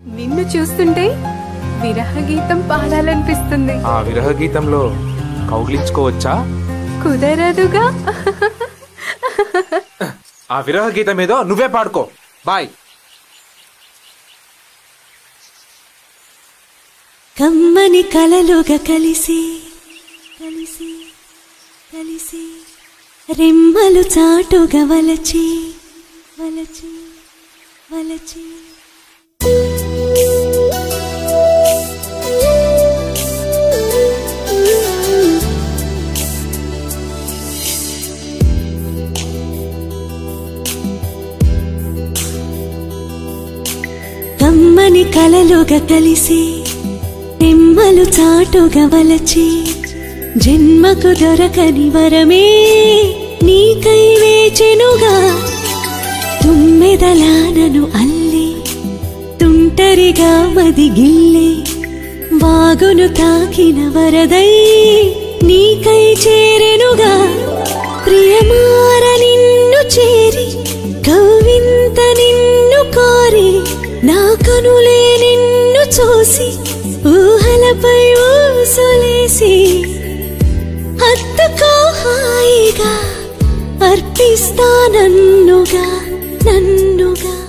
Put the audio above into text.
నిన్ను చూస్తుంటే విరహ గీతం పాడాలనిపిస్తుంది ఆ విరహ గీతంలో కౌగిలించుకోవచ్చా కుదరదుగా ఆ విరహ గీతం ఏదో నువ్వే పాడుకో బాయ్ కమ్మని కలలుగా కలిసి కలిసి కలిసి రెమ్మలు చాటుగా వలచి వలచి వలచి కమ్మని కలలుగా కలిసి నిమ్మలు చాటుగా వలచి జన్మకు దొరకని వరమే నీకై వేచెనుగా తుమ్మెదలానను అల్లి తుంటరిగా మదిగిల్లి వాగును తాకిన వరదై నీకై చేరెనుగా ప్రియమార నిన్ను చేరి కవ్వింత నిన్ను కోరి నా కనులే నిన్ను చూసి ఊహలపై ఊసులేసి హత్తుకో హాయిగా అర్పిస్తా నన్నుగా నన్నుగా